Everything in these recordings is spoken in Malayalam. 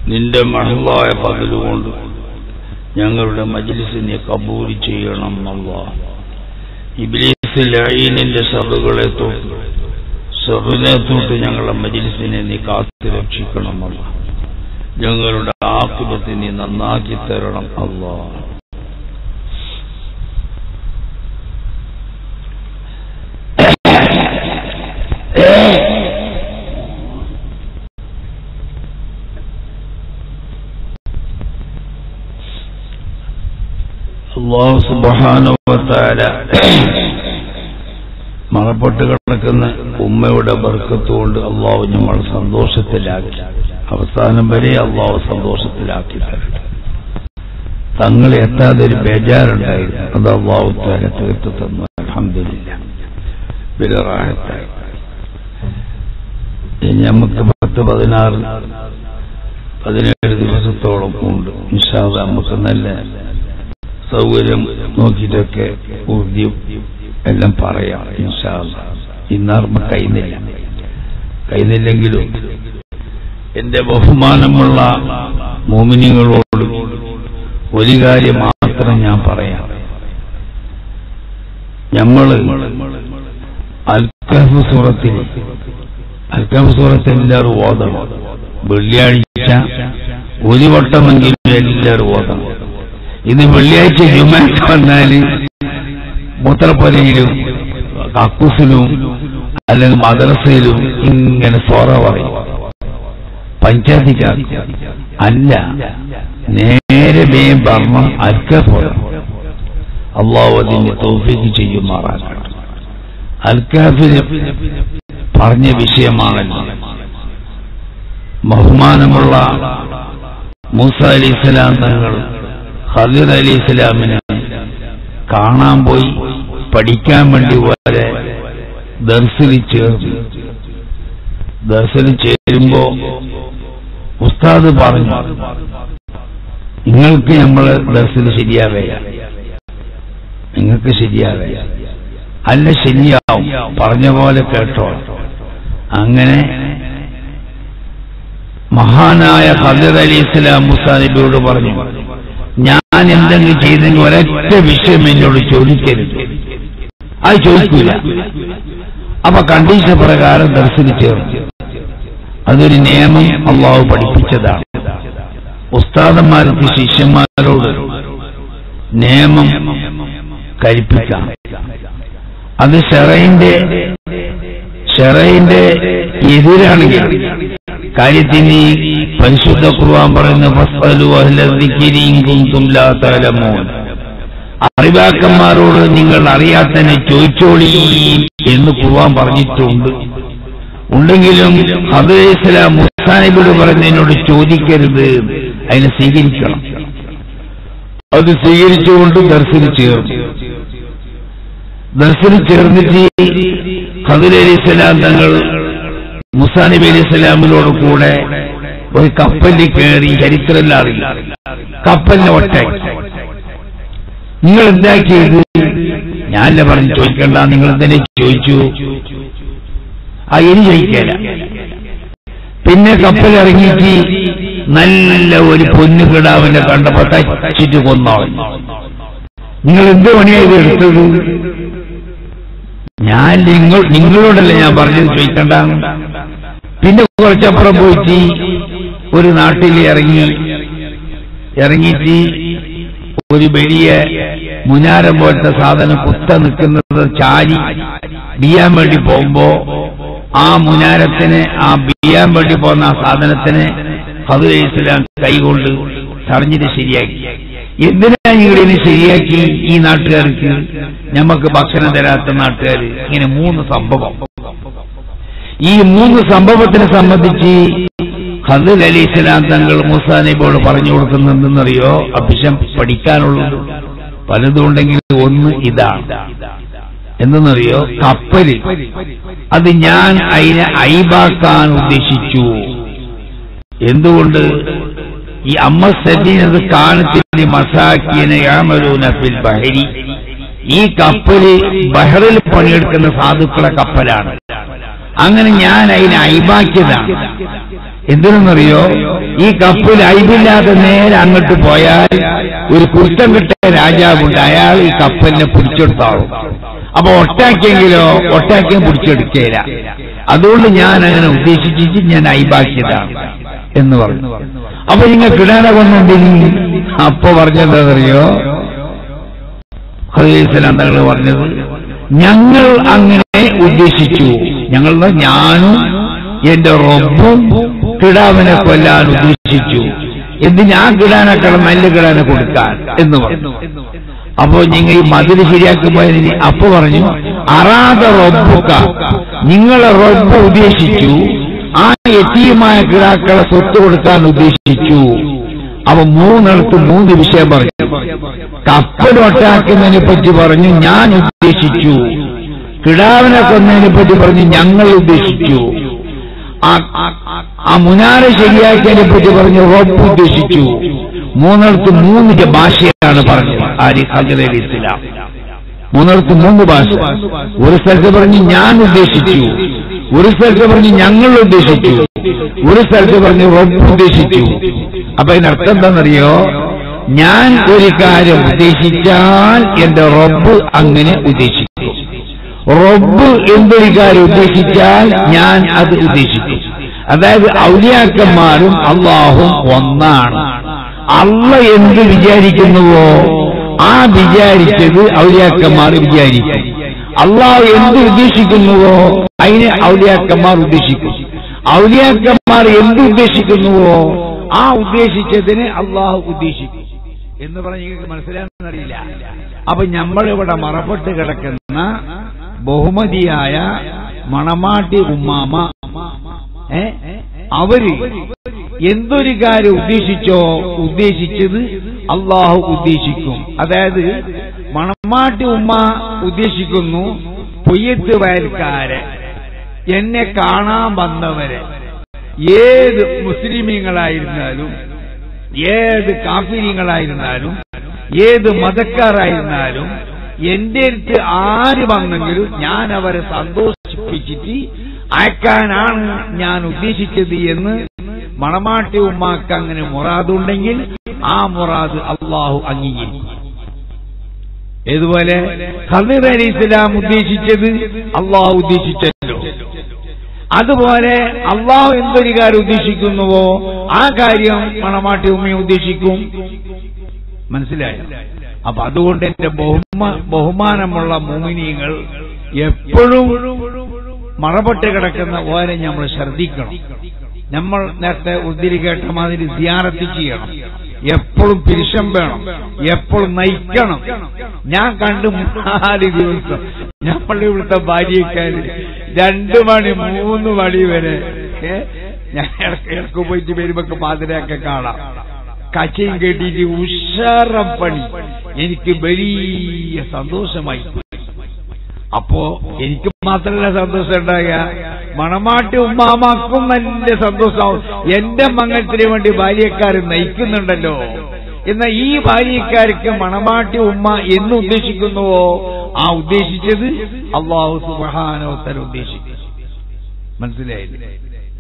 നിന്റെ മഹളായ പകലുകൊണ്ട് ഞങ്ങളുടെ മജ്ലിസിനെ കബൂൽ ചെയ്യണം അല്ലാ ഇബ്ലീസ് ലഈനിന്റെ ഷറുകളെ തൊട്ട് ഷറിനെ തൊട്ട് ഞങ്ങളുടെ മജ്ലിസിനെ നീ കാത്തു രക്ഷിക്കണം അല്ലാ ഞങ്ങളുടെ ആക്കുപത്തെ നീ നന്നാക്കി തരണം അല്ലാ അള്ളാഹു സുബാനുവത്താല മറപ്പെട്ട് കിടക്കുന്ന ഉമ്മയുടെ ബർക്കത്തുകൊണ്ട് അള്ളാഹു നമ്മൾ സന്തോഷത്തിലാക്കി അവസാനം വരെ അള്ളാഹു സന്തോഷത്തിലാക്കി തരട്ടെ തങ്ങൾ എത്താതെ ഒരു ബേജാറുണ്ടായിരുന്നു അത് അള്ളാഹു താല തീർത്തു തന്നു അലഹമില്ല വിലറാഹത്തായി ഇനി നമുക്ക് പത്ത് പതിനാറ് പതിനേഴ് ദിവസത്തോളം ഉണ്ട് ഇൻഷാദ് നമുക്ക് നല്ല സൗകര്യം നോക്കിയിട്ടൊക്കെ ഊർജ്ജം എല്ലാം പറയാം ഇൻഷാല്ല ഇന്നാർമ്മ കഴിയുന്നില്ല കഴിയുന്നില്ലെങ്കിലും എന്റെ ബഹുമാനമുള്ള മോമിനികളോട് ഒരു കാര്യം മാത്രം ഞാൻ പറയാം നമ്മള് അൽക്കഫ് സൂറത്തിൽ അൽക്കഫ് സൂറത്ത് എല്ലാവരും ഓതണം വെള്ളിയാഴ്ച ഒരു വട്ടമെങ്കിലും എല്ലാവരും ഓതണം ഇത് വെള്ളിയാഴ്ച ജുമാക്ക് വന്നാല് മൂത്രപ്പുരയിലും കക്കൂസിലും അല്ലെങ്കിൽ മദ്രസയിലും ഇങ്ങനെ സോറ പറയും പഞ്ചായത്തിക്കാർക്ക് അല്ല നേരെ മേ ഭരണം അൽക്കഫോറ അള്ളാഹു അതിന് തോഫിക്ക് ചെയ്യുമാറാക്കണം അൽക്കാഫിന് പറഞ്ഞ വിഷയമാണല്ലോ ബഹുമാനമുള്ള മൂസ അലി ഇസ്ലാം തങ്ങൾ ഖദീർ അലി ഇസ്ലാമിനെ കാണാൻ പോയി പഠിക്കാൻ വേണ്ടി വരെ ദർശനിൽ ചേർന്നു ദർശനിൽ ചേരുമ്പോ ഉസ്താദ് പറഞ്ഞു നിങ്ങൾക്ക് നമ്മളെ ദർശനം ശരിയാവേ നിങ്ങൾക്ക് ശരിയാവേ അല്ല ശരിയാവും പറഞ്ഞ പോലെ കേട്ടോ അങ്ങനെ മഹാനായ ഖദീർ അലി ഇസ്ലാം മുസാ നബിയോട് പറഞ്ഞു ഞാൻ എന്തെങ്കിലും ചെയ്തെങ്കിൽ ഒരൊറ്റ വിഷയം എന്നോട് ചോദിക്കരുത് അത് ചോദിക്കൂല അപ്പൊ കണ്ടീഷൻ പ്രകാരം ദർശനം ചേർന്നു അതൊരു നിയമം അള്ളാഹു പഠിപ്പിച്ചതാണ് ഉസ്താദന്മാർക്ക് ശിഷ്യന്മാരോട് നിയമം കൽപ്പിക്കാം അത് ഷെറൈന്റെ ഷെറൈന്റെ എതിരാണെങ്കിൽ കാര്യത്തിന് പരിശുദ്ധ ഖുർആൻ പറയുന്ന ഫസ്അലു അഹ്ല ദിക്രി ഇൻ കുൻതും ലാ തഅലമൂൻ അറിവാക്കന്മാരോട് നിങ്ങൾ അറിയാത്തന്നെ ചോദിച്ചോളി എന്ന് ഖുർആൻ പറഞ്ഞിട്ടുണ്ട് ഉണ്ടെങ്കിലും അത് ഇസ്ലാം മുസാനിബിട് പറയുന്നതിനോട് ചോദിക്കരുത് അതിനെ സ്വീകരിക്കണം അത് സ്വീകരിച്ചുകൊണ്ട് ദർശനം ചേർന്നു ദർശനം ചേർന്നിട്ട് ഖദർ അലി ഇസ്ലാം തങ്ങൾ മുസാ നബി അലി ഇസ്ലാമിനോട് കൂടെ ഒരു കപ്പലിൽ കയറി ചരിത്രമെല്ലാം അറിയില്ല കപ്പലിനെ ഒട്ടാക്കി നിങ്ങൾ എന്താക്കിയത് ഞാനല്ല പറഞ്ഞു ചോദിക്കണ്ട നിങ്ങൾ തന്നെ ചോദിച്ചു ആ ഇനി ചോദിക്കല പിന്നെ കപ്പൽ ഇറങ്ങിയിട്ട് നല്ല ഒരു പൊന്നു കിടാവിനെ കണ്ടപ്പോ തച്ചിട്ട് കൊന്നോളി നിങ്ങൾ എന്ത് പണിയായത് എടുത്തത് ഞാൻ നിങ്ങൾ നിങ്ങളോടല്ല ഞാൻ പറഞ്ഞത് ചോദിക്കണ്ട പിന്നെ കുറച്ചപ്പുറം പോയിട്ട് ഒരു നാട്ടിൽ ഇറങ്ങി ഇറങ്ങിയിട്ട് ഒരു വലിയ മുനാരം പോലത്തെ സാധനം കുത്ത നിൽക്കുന്നത് ചാരി ബിയാൻ വേണ്ടി പോകുമ്പോ ആ മുനാരത്തിന് ആ ബിയാൻ വേണ്ടി പോകുന്ന ആ സാധനത്തിന് ഹദുൽ ഇസ്ലാം കൈകൊണ്ട് തടഞ്ഞിട്ട് ശരിയാക്കി എന്തിനാ നിങ്ങളിനി ശരിയാക്കി ഈ നാട്ടുകാർക്ക് ഞമ്മക്ക് ഭക്ഷണം തരാത്ത നാട്ടുകാർ ഇങ്ങനെ മൂന്ന് സംഭവം ഈ മൂന്ന് സംഭവത്തിനെ സംബന്ധിച്ച് ഹദുൽ അലി ഇസ്ലാം തങ്ങൾ മൂസാ നബിയോട് പറഞ്ഞു കൊടുക്കുന്നെന്നറിയോ അഭിഷം പഠിക്കാനുള്ളത് പലതും ഉണ്ടെങ്കിൽ ഒന്ന് ഇതാണ് എന്തെന്നറിയോ കപ്പല് അത് ഞാൻ അതിനെ അയിബാക്കാൻ ഉദ്ദേശിച്ചു എന്തുകൊണ്ട് ഈ അമ്മ സജീനത് കാലത്തിന്റെ മസാക്കിയനെ യാമലൂന ഫിൽ ബഹരി ഈ കപ്പല് ബഹറിൽ പണിയെടുക്കുന്ന സാധുക്കളെ കപ്പലാണ് അങ്ങനെ ഞാൻ അതിനെ അയിബാക്കിയതാണ് എന്തിനെന്നറിയോ ഈ കപ്പിൽ അയിബില്ലാതെ നേരെ അങ്ങോട്ട് പോയാൽ ഒരു കുരുത്തം കിട്ടിയ രാജാവുണ്ട് അയാൾ ഈ കപ്പലിനെ പിടിച്ചെടുത്താവും അപ്പൊ ഒട്ടാക്കിയെങ്കിലോ ഒട്ടാക്കിയും പിടിച്ചെടുക്കേല അതുകൊണ്ട് ഞാൻ അങ്ങനെ ഉദ്ദേശിച്ചിട്ട് ഞാൻ അയിബാക്കിയതാണ് എന്ന് പറഞ്ഞു അപ്പൊ നിങ്ങൾ കിടാന കൊന്നുണ്ടെങ്കിൽ അപ്പൊ പറഞ്ഞെന്താണെന്നറിയോ ഹദീസലാം തങ്ങൾ പറഞ്ഞത് ഞങ്ങൾ അങ്ങനെ ഉദ്ദേശിച്ചു ഞങ്ങളുടെ ഞാനും എന്റെ റബ്ബും കിടാവിനെ കൊല്ലാൻ ഉദ്ദേശിച്ചു എന്തിന് ആ കിടാനെ കടം നല്ല കിടാനെ കൊടുക്കാൻ എന്ന് പറഞ്ഞു അപ്പോ നിങ്ങൾ ഈ മതിൽ ശരിയാക്കുമ്പോ ഇതിന് അപ്പൊ പറഞ്ഞു അറാത റബ്ബുക്ക നിങ്ങളെ റബ്ബ് ഉദ്ദേശിച്ചു ആ എത്തിയുമായ കിടാക്കളെ സ്വത്ത് കൊടുക്കാൻ ഉദ്ദേശിച്ചു അവ മൂന്നിടത്ത് മൂന്ന് വിഷയം പറഞ്ഞു കപ്പൽ ഒട്ടാക്കുന്നതിനെ പറ്റി പറഞ്ഞു ഞാൻ ഉദ്ദേശിച്ചു കിടാവിനെ കൊന്നതിനെ പറ്റി പറഞ്ഞു ഞങ്ങൾ ഉദ്ദേശിച്ചു ആ- ആ മുനാര ശരിയാക്കിയതിനെ പറ്റി പറഞ്ഞു റബ്ബ് ഉദ്ദേശിച്ചു മൂന്നിടത്ത് മൂന്നിന്റെ ഭാഷയാണ് പറഞ്ഞത് ആരി ഹജർ അലി ഇസ്ലാം മൂന്നിടത്ത് മൂന്ന് ഭാഷ ഒരു സ്ഥലത്ത് പറഞ്ഞ് ഞാൻ ഉദ്ദേശിച്ചു ഒരു സ്ഥലത്ത് പറഞ്ഞ് ഞങ്ങൾ ഉദ്ദേശിച്ചു ഒരു സ്ഥലത്ത് പറഞ്ഞ് റബ്ബ് ഉദ്ദേശിച്ചു അപ്പൊ ഇതിനർത്ഥം എന്താണെന്നറിയോ ഞാൻ ഒരു കാര്യം ഉദ്ദേശിച്ചാൽ എന്റെ റബ്ബ് അങ്ങനെ ഉദ്ദേശിക്കും റബ്ബ് എന്തൊരു കാര്യം ഉദ്ദേശിച്ചാൽ ഞാൻ അത് ഉദ്ദേശിക്കും അതായത് ഔലിയാക്കന്മാരും അള്ളാഹും ഒന്നാണ് അള്ള എന്ത് വിചാരിക്കുന്നുവോ ആ വിചാരിച്ചത് ഔലിയാക്കന്മാർ വിചാരിക്കും അള്ളാഹു എന്ത് ഉദ്ദേശിക്കുന്നുവോ അതിനെ ഔലിയാക്കന്മാർ ഉദ്ദേശിക്കും ഔലിയാക്കന്മാർ എന്ത് ഉദ്ദേശിക്കുന്നുവോ ആ ഉദ്ദേശിച്ചതിന് അള്ളാഹു ഉദ്ദേശിക്കും എന്ന് പറഞ്ഞ് നിങ്ങൾക്ക് മനസ്സിലാകുന്നറിയില്ല അപ്പൊ നമ്മളിവിടെ മറപ്പെട്ട് കിടക്കുന്ന ബഹുമതിയായ മണമാട്ടി ഉമ്മാമ ഏ അവര് എന്തൊരു കാര്യം ഉദ്ദേശിച്ചോ ഉദ്ദേശിച്ചത് അള്ളാഹു ഉദ്ദേശിക്കും അതായത് മണമാട്ടി ഉമ്മ ഉദ്ദേശിക്കുന്നു പൊയ്യത്ത് വയൽക്കാരെ എന്നെ കാണാൻ വന്നവരെ ഏത് മുസ്ലിമീങ്ങളായിരുന്നാലും ഏത് കാഫിര്യങ്ങളായിരുന്നാലും ഏത് മതക്കാരായിരുന്നാലും എന്റെ അടുത്ത് ആര് വന്നെങ്കിലും ഞാൻ അവരെ സന്തോഷിപ്പിച്ചിട്ട് അയക്കാനാണ് ഞാൻ ഉദ്ദേശിച്ചത് എന്ന് മണമാട്ടി ഉമ്മാക്ക് അങ്ങനെ മുറാദുണ്ടെങ്കിൽ ആ മുറാദ് അള്ളാഹു അംഗീകരിക്കും ഏതുപോലെ ഖദീർ അലി ഇസ്ലാം ഉദ്ദേശിച്ചത് അള്ളാഹു ഉദ്ദേശിച്ചല്ലോ അതുപോലെ അള്ളാഹു എന്തൊരു കാര്യം ഉദ്ദേശിക്കുന്നുവോ ആ കാര്യം മണമാട്ടി ഉമ്മയെ ഉദ്ദേശിക്കും മനസ്സിലായോ അപ്പൊ അതുകൊണ്ട് എന്റെ ബഹുമ ബഹുമാനമുള്ള മോമിനിയങ്ങൾ എപ്പോഴും മറപ്പെട്ട് കിടക്കുന്ന ഓരെ നമ്മൾ ശ്രദ്ധിക്കണം നമ്മൾ നേരത്തെ ഉദ്തിരി കേട്ട മാതിരി സിയാറത്ത് ചെയ്യണം എപ്പോഴും പിരിശം വേണം എപ്പോഴും നയിക്കണം ഞാൻ കണ്ടു നാല് ദിവസം നമ്മളുടെ ഇവിടുത്തെ ഭാര്യക്കാര് രണ്ടു മണി മൂന്ന് മണി വരെ ഏ, ഞാൻ ഇടക്ക് ഇടക്ക് പോയിട്ട് വരുമ്പോ മാതിരയൊക്കെ കാണാം കച്ചയും കെട്ടിയിട്ട് ഉഷാറം പണി എനിക്ക് വലിയ സന്തോഷമായി അപ്പോ എനിക്ക് മാത്രമല്ല സന്തോഷം ഉണ്ടാകുക മണമാട്ടി ഉമ്മാമാക്കും നല്ല സന്തോഷമാവും എന്റെ മംഗളത്തിന് വേണ്ടി ബാല്യക്കാർ നയിക്കുന്നുണ്ടല്ലോ എന്നാൽ ഈ ബാല്യക്കാർക്ക് മണമാട്ടി ഉമ്മ എന്ന് ഉദ്ദേശിക്കുന്നുവോ ആ ഉദ്ദേശിച്ചത് അള്ളാഹു സുബാനോത്തര ഉദ്ദേശിക്കും മനസ്സിലായില്ലേ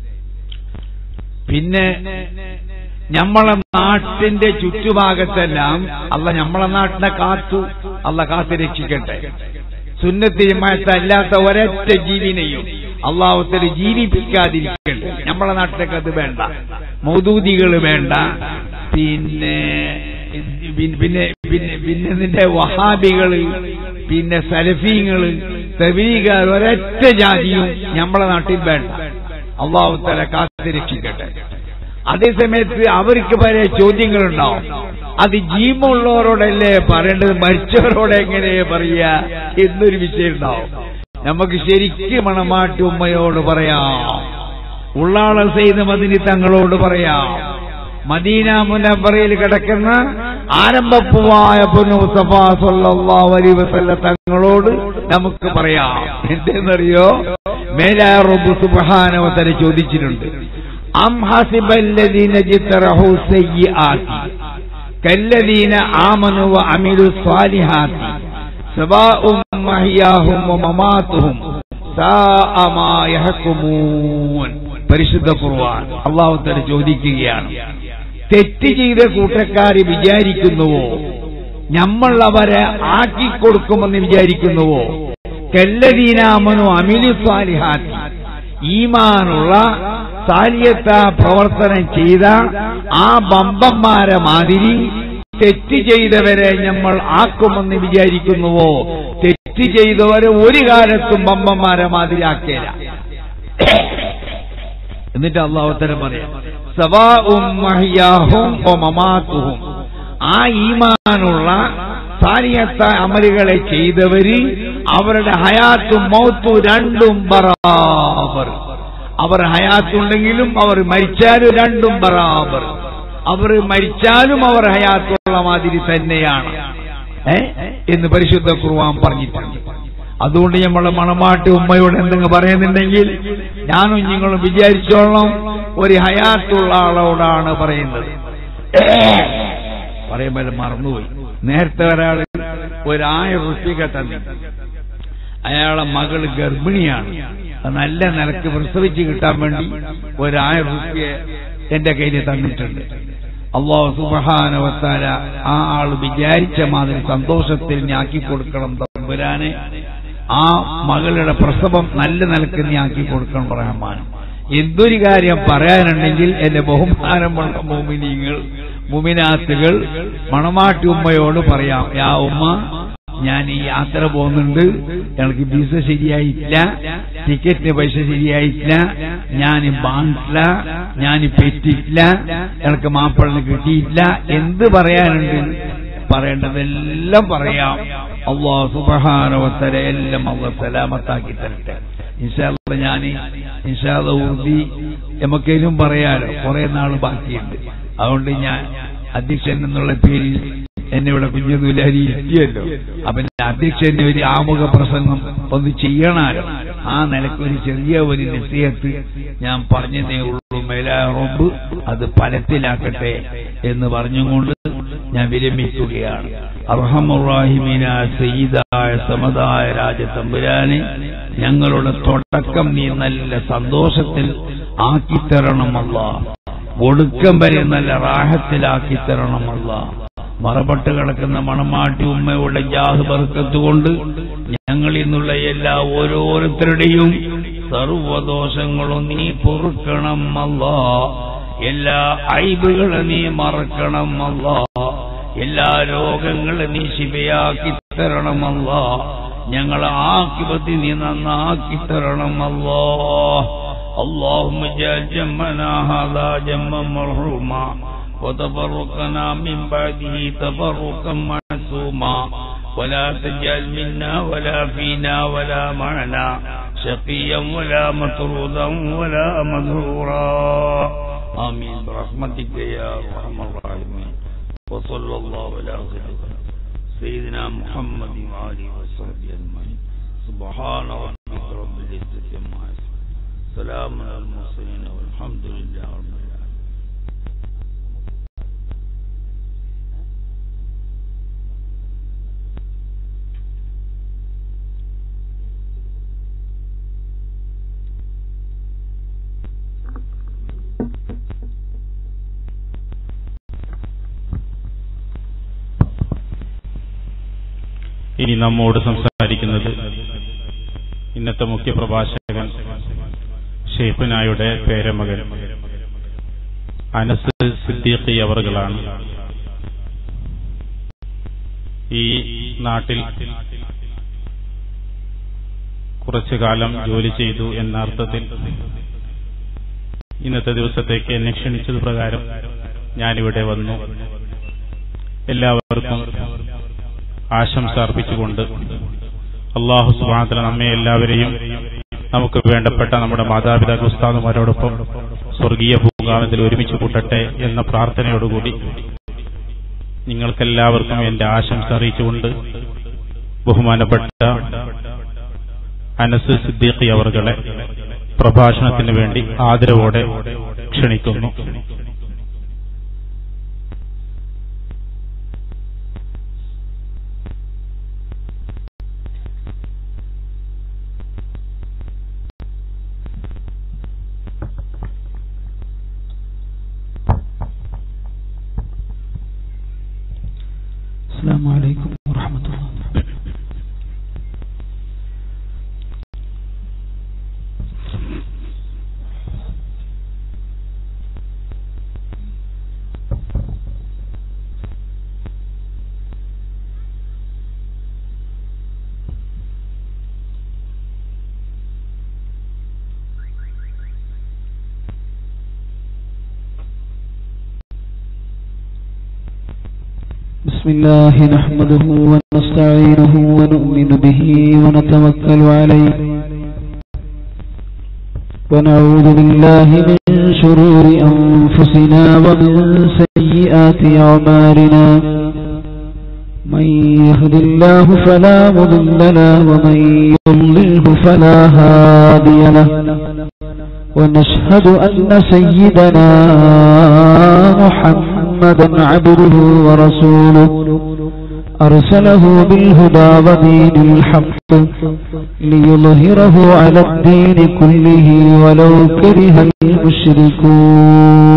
പിന്നെ നമ്മളെ നാട്ടിന്റെ ചുറ്റുഭാഗത്തെല്ലാം അല്ല നമ്മളെ നാട്ടിനെ കാത്തു അല്ല കാത്തു രക്ഷിക്കട്ടെ സുന്നത്തി ജമാഅത്തല്ലാത്ത ഒരൊറ്റ ജീവിനെയും അള്ളാഹുത്തര് ജീവിപ്പിക്കാതിരിക്കട്ടെ നമ്മളെ നാട്ടിലേക്ക് അത് വേണ്ട മൗദൂദികൾ വേണ്ട പിന്നെ പിന്നെ പിന്നെ പിന്നെ നിന്റെ വഹാബികള് പിന്നെ സലഫീങ്ങള് തബീഗർ ഒരൊറ്റ ജാതിയും നമ്മളെ നാട്ടിൽ വേണ്ട അള്ളാഹുത്തല കാത്തു രക്ഷിക്കട്ടെ അതേസമയത്ത് അവർക്ക് പല ചോദ്യങ്ങളുണ്ടാവും അത് ജീവമുള്ളവരോടല്ലേ പറയേണ്ടത് മരിച്ചവരോട് എങ്ങനെ പറയാ എന്നൊരു വിഷയം ഉണ്ടാവും നമുക്ക് ശരിക്കും മണമാട്ടി ഉമ്മയോട് പറയാം ഉള്ളാള സെയ്ത് മദിനി തങ്ങളോട് പറയാം മദീന മുനമ്പറയിൽ കിടക്കുന്ന ആരംഭപ്പുവായ പൊന്നു മുസ്തഫ സല്ലല്ലാഹു അലൈഹി വസല്ലം തങ്ങളോട് നമുക്ക് പറയാം എന്തെന്നറിയോ മേലാ റബ്ബ് സുബ്ഹാനഹു വ തആല ചോദിച്ചിട്ടുണ്ട് അം ഹസിബല്ലദീന ജിത്തറഹു സയ്യിആതി കല്ലദീന ആമനു വ അമിലു സ്വാലിഹാത്തി സവാഉം മഹിയാഹും വ മമാതുഹും സാഅ മാ യഹ്കുമൂൻ പരിശുദ്ധ ഖുർആൻ അള്ളാഹുത്തല ചോദിക്കുകയാണ് തെറ്റ് ചെയ്ത കൂട്ടക്കാര് വിചാരിക്കുന്നുവോ നമ്മൾ അവരെ ആക്കിക്കൊടുക്കുമെന്ന് വിചാരിക്കുന്നുവോ കെല്ലദീനാമനു അമിലു സ്വാലിഹാത്തി ഈമാനുള്ള സാലിയത്ത പ്രവർത്തനം ചെയ്ത ആ ബമ്പന്മാരെ മാതിരി തെറ്റ് ചെയ്തവരെ നമ്മൾ ആക്കുമെന്ന് വിചാരിക്കുന്നുവോ തെറ്റ് ചെയ്തവരെ ഒരു കാലത്തും ബമ്പന്മാരെ മാതിരി ആക്കില്ല എന്നിട്ട് അള്ളാഹുത്തരം പറയാം സവാഉം മഹിയാഹും വ മമാത്തുഹും ആ ഈമാനുള്ള സാരിയത്ത അമലുകളെ ചെയ്തവര് അവരുടെ ഹയാത്തും മൗത്തും രണ്ടും ബറാബർ അവർ ഹയാത്തുണ്ടെങ്കിലും അവർ മരിച്ചാലും രണ്ടും ബറാബർ അവർ മരിച്ചാലും അവർ ഹയാത്തുള്ള മാതിരി തന്നെയാണ് ഏ എന്ന് പരിശുദ്ധ കുർവാൻ പറഞ്ഞിട്ടുണ്ട് അതുകൊണ്ട് നമ്മളെ മണമാട്ടി ഉമ്മയോട് എന്തെങ്കിലും പറയുന്നുണ്ടെങ്കിൽ ഞാനും നിങ്ങളും വിചാരിച്ചോളണം ഒരു ഹയാത്തുള്ള ആളോടാണ് പറയുന്നത് പറയുമ്പോൾ മറന്നുപോയി നേരത്തെ ഒരാൾ ഒരായിരം റുപ്യ തന്നെ അയാളെ മകള് ഗർഭിണിയാണ് അത് നല്ല നിലക്ക് പ്രസവിച്ച് കിട്ടാൻ വേണ്ടി ഒരായിരം റുപ്യ എന്റെ കയ്യിൽ തന്നിട്ടുണ്ട് അള്ളാഹു സുബഹാനവത്താല ആ ആൾ വിചാരിച്ച മാതിരി സന്തോഷത്തിൽ ഞാക്കി കൊടുക്കണം തമ്പുരാനെ ആ മകളുടെ പ്രസവം നല്ല നിലക്ക് നീ ആക്കി കൊടുക്കണം റഹ്മാൻ എന്തൊരു കാര്യം പറയാനുണ്ടെങ്കിൽ എന്റെ ബഹുമാനമുള്ള മോമിനികൾ മുമിനാത്തുകൾ മണമാട്ടി ഉമ്മയോട് പറയാം യാ ഉമ്മ ഞാൻ ഈ യാത്ര പോകുന്നുണ്ട് എനിക്ക് വിസ ശരിയായിട്ടില്ല ടിക്കറ്റിന് പൈസ ശരിയായിട്ടില്ല ഞാൻ ബാങ്കില്ല ഞാൻ പെറ്റിട്ടില്ല എനിക്ക് മാപ്പിളിന് കിട്ടിയിട്ടില്ല എന്ത് പറയാനുണ്ട് പറയേണ്ടതെല്ലാം പറയാം അള്ളാഹു സുബഹാനവത്തര എല്ലാം അള്ളാഹ് സലാമത്താക്കി തരട്ടെ ഇൻഷാല്ല ഞാൻ ഇൻഷാല്ല ഊർദി എമക്കേലും പറയാലോ കുറെ നാൾ ബാക്കിയുണ്ട് അതുകൊണ്ട് ഞാൻ അധ്യക്ഷൻ എന്നുള്ള പേരിൽ എന്നെ ഇവിടെ കുഞ്ഞുദുലാരി ഇരുത്തിയല്ലോ അപ്പൊ അധ്യക്ഷന്റെ ഒരു ആമുഖ പ്രസംഗം ഒന്ന് ചെയ്യണാലോ ആ നിലയ്ക്ക് ഒരു ചെറിയ ഒരു നസീഹത്ത് ഞാൻ പറഞ്ഞതേ ഉള്ളൂ മേലാറൊമ്പ് അത് ഫലത്തിലാക്കട്ടെ എന്ന് പറഞ്ഞുകൊണ്ട് ഞാൻ വിരമിക്കുകയാണ് അർഹമുറാഹിമീന സയ്യിദായ സമതായ രാജതമ്പുരാനെ ഞങ്ങളുടെ തുടക്കം നീ നല്ല സന്തോഷത്തിൽ ആക്കിത്തരണമല്ല ഒടുക്കം വരെ നല്ല റാഹത്തിലാക്കി തരണമല്ല മറപ്പെട്ട് കിടക്കുന്ന മണമാട്ടി ഉമ്മയുടെ ജാഹ് ബർക്കത്തുകൊണ്ട് ഞങ്ങൾ ഇന്നുള്ള എല്ലാ ഓരോരുത്തരുടെയും സർവദോഷങ്ങളും നീ പൊറുക്കണം അല്ല എല്ലാ ഐബുകളും നീ മറക്കണം അല്ല എല്ലാ രോഗങ്ങളും നീ ശിവയാക്കി തരണമല്ല ഞങ്ങളെ ആക്കിപത്തി നീ നന്നാക്കി തരണമല്ലോ اللهم اجعل جمعنا هذا جمعا مرحوما وتفرقنا من بعده تفرقا معصوما ولا تجعل منا ولا فينا ولا معنا شقيا ولا مطرودا ولا مذرورا آمين برحمتك يا أرحم الراحمين وصلى الله على سيدنا محمد وآله وصحبه أجمعين سبحان ربك رب العزة عما يصفون سلام على المرسلين والحمد لله رب العالمين ഇനി നമ്മോട് സംസാരിക്കുന്നത് ഇന്നത്തെ മുഖ്യ പ്രഭാഷകൻ ഷെയ്ഫിനായുടെ പേരമകൻ അനസ് സിദ്ദീഖി അവറുകളാണ് ഈ നാട്ടിൽ കുറച്ചു കാലം ജോലി ചെയ്തു എന്ന അർത്ഥത്തിൽ ഇന്നത്തെ ദിവസത്തേക്ക് എന്നെ ക്ഷണിച്ചത് പ്രകാരം ഞാനിവിടെ വന്നു എല്ലാവർക്കും ആശംസ അർപ്പിച്ചുകൊണ്ട് അള്ളാഹു സുബാനത്തില നമ്മെ എല്ലാവരെയും നമുക്ക് വേണ്ടപ്പെട്ട നമ്മുടെ മാതാപിതാക്കൾ ഉസ്താദുമാരോടൊപ്പം സ്വർഗീയ ഭൂകാലത്തിൽ ഒരുമിച്ച് കൂട്ടട്ടെ എന്ന പ്രാർത്ഥനയോടുകൂടി നിങ്ങൾക്കെല്ലാവർക്കും എന്റെ ആശംസ അറിയിച്ചുകൊണ്ട് ബഹുമാനപ്പെട്ട അനസ് സിദ്ദീഖി അവർകളെ പ്രഭാഷണത്തിന് വേണ്ടി ആദരവോടെ ക്ഷണിക്കുന്നു السلام عليكم ورحمة الله بسم الله نحمده ونستعينه ونؤمن به ونتوكل عليه ونعوذ بالله من شرور أنفسنا ومن سيئات أعمالنا من يهد الله فلا مضل له ومن يضلله فلا هادي له ونشهد أن سيدنا محمدا عبده ورسوله أرسله بالهدى ودين الحق ليظهره على الدين كله ولو كره المشركون